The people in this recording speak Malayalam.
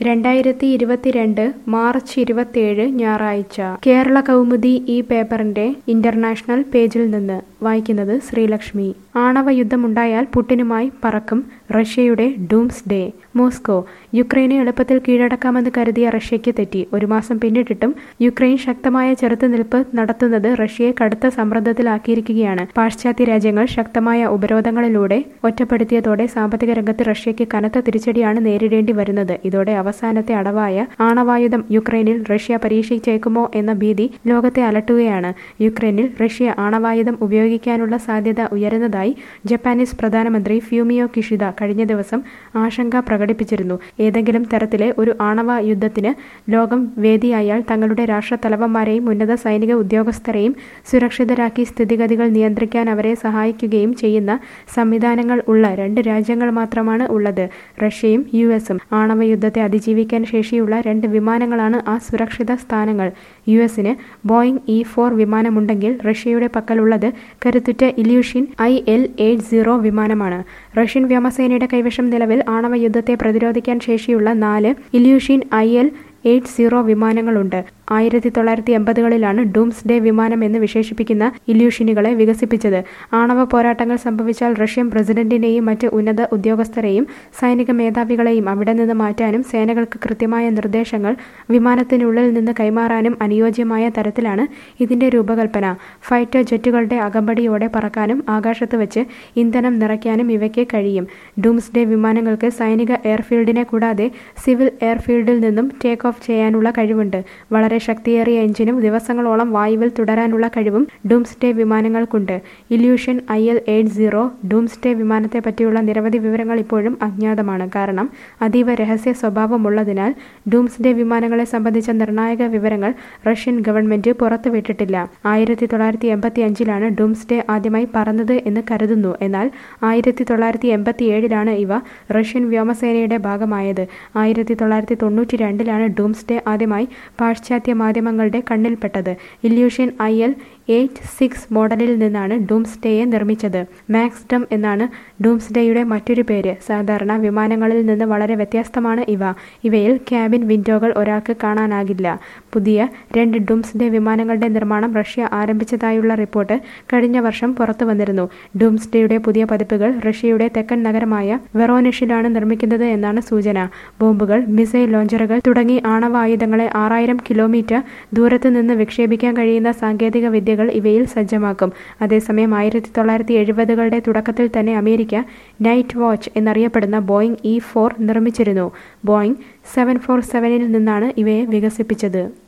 രണ്ടായിരത്തി ഇരുപത്തിരണ്ട് മാർച്ച് ഇരുപത്തിയേഴ് ഞായറാഴ്ച കേരള കൗമുദി ഈ പേപ്പറിന്റെ ഇന്റർനാഷണൽ പേജിൽ നിന്ന് വായിക്കുന്നത് ശ്രീലക്ഷ്മി ആണവ യുദ്ധമുണ്ടായാൽ പുട്ടിനുമായി പറക്കും റഷ്യയുടെ ഡൂംസ് ഡേ മോസ്കോ യുക്രൈനെ എളുപ്പത്തിൽ കീഴടക്കാമെന്ന് കരുതിയ റഷ്യയ്ക്ക് തെറ്റി ഒരു മാസം പിന്നിട്ടിട്ടും യുക്രൈൻ ശക്തമായ ചെറുത്തുനിൽപ്പ് നടത്തുന്നത് റഷ്യയെ കടുത്ത സമ്മർദ്ദത്തിലാക്കിയിരിക്കുകയാണ് പാശ്ചാത്യ രാജ്യങ്ങൾ ശക്തമായ ഉപരോധങ്ങളിലൂടെ ഒറ്റപ്പെടുത്തിയതോടെ സാമ്പത്തിക രംഗത്ത് റഷ്യയ്ക്ക് കനത്ത തിരിച്ചടിയാണ് നേരിടേണ്ടി വരുന്നത് ഇതോടെ അവസാനത്തെ അടവായ ആണവായുധം യുക്രൈനിൽ റഷ്യ പരീക്ഷിച്ചേക്കുമോ എന്ന ഭീതി ലോകത്തെ അലട്ടുകയാണ് യുക്രൈനിൽ റഷ്യ ആണവായുധം ഉപയോഗിക്കാനുള്ള സാധ്യത ഉയരുന്നതായി ജപ്പാനീസ് പ്രധാനമന്ത്രി ഫ്യൂമിയോ കിഷിദ കഴിഞ്ഞ ദിവസം ആശങ്ക പ്രകടിപ്പിച്ചിരുന്നു ഏതെങ്കിലും തരത്തിലെ ഒരു ആണവ യുദ്ധത്തിന് ലോകം വേദിയായാൽ തങ്ങളുടെ രാഷ്ട്രത്തലവന്മാരെയും ഉന്നത സൈനിക ഉദ്യോഗസ്ഥരെയും സുരക്ഷിതരാക്കി സ്ഥിതിഗതികൾ നിയന്ത്രിക്കാൻ അവരെ സഹായിക്കുകയും ചെയ്യുന്ന സംവിധാനങ്ങൾ ഉള്ള രണ്ട് രാജ്യങ്ങൾ മാത്രമാണ് ഉള്ളത് റഷ്യയും യു എസും ആണവ യുദ്ധത്തെ അതിജീവിക്കാൻ ശേഷിയുള്ള രണ്ട് വിമാനങ്ങളാണ് ആ സുരക്ഷിത സ്ഥാനങ്ങൾ യു എസിന് ബോയിങ് ഇ ഫോർ വിമാനമുണ്ടെങ്കിൽ റഷ്യയുടെ പക്കലുള്ളത് കരുത്തുറ്റ Ilyushin I L eight zero വിമാനമാണ് റഷ്യൻ വ്യോമസേനയുടെ കൈവശം നിലവിൽ ആണവ യുദ്ധത്തെ പ്രതിരോധിക്കാൻ ശേഷിയുള്ള നാല് Ilyushin I L eight zero വിമാനങ്ങളുണ്ട് ആയിരത്തി തൊള്ളായിരത്തി എൺപതുകളിലാണ് ഡൂംസ് ഡേ വിമാനം എന്ന് വിശേഷിപ്പിക്കുന്ന ഇല്യൂഷനുകളെ വികസിപ്പിച്ചത് ആണവ പോരാട്ടങ്ങൾ സംഭവിച്ചാൽ റഷ്യൻ പ്രസിഡന്റിനെയും മറ്റ് ഉന്നത ഉദ്യോഗസ്ഥരെയും സൈനിക മേധാവികളെയും അവിടെ നിന്ന് മാറ്റാനും സേനകൾക്ക് കൃത്യമായ നിർദ്ദേശങ്ങൾ വിമാനത്തിനുള്ളിൽ നിന്ന് കൈമാറാനും അനുയോജ്യമായ തരത്തിലാണ് ഇതിന്റെ രൂപകൽപ്പന ഫൈറ്റർ ജെറ്റുകളുടെ അകമ്പടിയോടെ പറക്കാനും ആകാശത്ത് വെച്ച് ഇന്ധനം നിറയ്ക്കാനും ഇവയ്ക്ക് കഴിയും ഡൂംസ് ഡേ വിമാനങ്ങൾക്ക് സൈനിക എയർഫീൽഡിനെ കൂടാതെ സിവിൽ എയർഫീൽഡിൽ നിന്നും ടേക്ക് ഓഫ് ചെയ്യാനുള്ള കഴിവുണ്ട് വളരെ ശക്തിയേറിയ എഞ്ചിനും ദിവസങ്ങളോളം വായുവിൽ തുടരാനുള്ള കഴിവും ഡൂംസ്ഡേ വിമാനങ്ങൾക്കുണ്ട് Ilyushin I L eight zero doomsday വിമാനത്തെ പറ്റിയുള്ള നിരവധി വിവരങ്ങൾ ഇപ്പോഴും അജ്ഞാതമാണ് കാരണം അതീവ രഹസ്യ സ്വഭാവമുള്ളതിനാൽ ഡൂംസ്ഡേ വിമാനങ്ങളെ സംബന്ധിച്ച നിർണായക വിവരങ്ങൾ റഷ്യൻ ഗവൺമെന്റ് പുറത്തുവിട്ടിട്ടില്ല ആയിരത്തി തൊള്ളായിരത്തി എൺപത്തി അഞ്ചിലാണ് ഡൂംസ്ഡേ ആദ്യമായി പറന്നത് എന്ന് കരുതുന്നു എന്നാൽ ആയിരത്തി തൊള്ളായിരത്തി എൺപത്തി ഏഴിലാണ് ഇവ റഷ്യൻ വ്യോമസേനയുടെ ഭാഗമായത് ആയിരത്തി തൊള്ളായിരത്തി തൊണ്ണൂറ്റി രണ്ടിലാണ് ഡൂംസ്ഡേ ആദ്യമായി പാശ്ചാത്യ മാധ്യമങ്ങളുടെ കണ്ണിൽപ്പെട്ടത് Ilyushin I L eight six മോഡലിൽ നിന്നാണ് ഡൂംസ്ഡേയെ നിർമ്മിച്ചത് മാക്സ്ഡം എന്നാണ് ഡൂംസ്ഡേയുടെ മറ്റൊരു പേര് സാധാരണ വിമാനങ്ങളിൽ നിന്ന് വളരെ വ്യത്യസ്തമാണ് ഇവ ഇവയിൽ ക്യാബിൻ വിൻഡോകൾ ഒരാൾക്ക് കാണാനാകില്ല പുതിയ രണ്ട് ഡൂംസ്ഡേ വിമാനങ്ങളുടെ നിർമ്മാണം റഷ്യ ആരംഭിച്ചതായുള്ള റിപ്പോർട്ട് കഴിഞ്ഞ വർഷം പുറത്തു വന്നിരുന്നു ഡൂംസ്ഡേയുടെ പുതിയ പതിപ്പുകൾ റഷ്യയുടെ തെക്കൻ നഗരമായ വെറോനിഷിലാണ് നിർമ്മിക്കുന്നത് എന്നാണ് സൂചന ബോംബുകൾ മിസൈൽ ലോഞ്ചറുകൾ തുടങ്ങി ആണവായുധങ്ങളെ ആറായിരം കിലോമീറ്റർ ദൂരത്ത് നിന്ന് വിക്ഷേപിക്കാൻ കഴിയുന്ന സാങ്കേതിക വിദ്യകൾ ഇവയിൽ സജ്ജമാക്കും അതേസമയം ആയിരത്തി തൊള്ളായിരത്തി എഴുപതുകളുടെ തുടക്കത്തിൽ തന്നെ അമേരിക്ക നൈറ്റ് വാച്ച് എന്നറിയപ്പെടുന്ന ബോയിങ് ഇ ഫോർ നിർമ്മിച്ചിരുന്നു ബോയിങ് സെവൻ ഫോർ സെവനിൽ നിന്നാണ് ഇവയെ വികസിപ്പിച്ചത്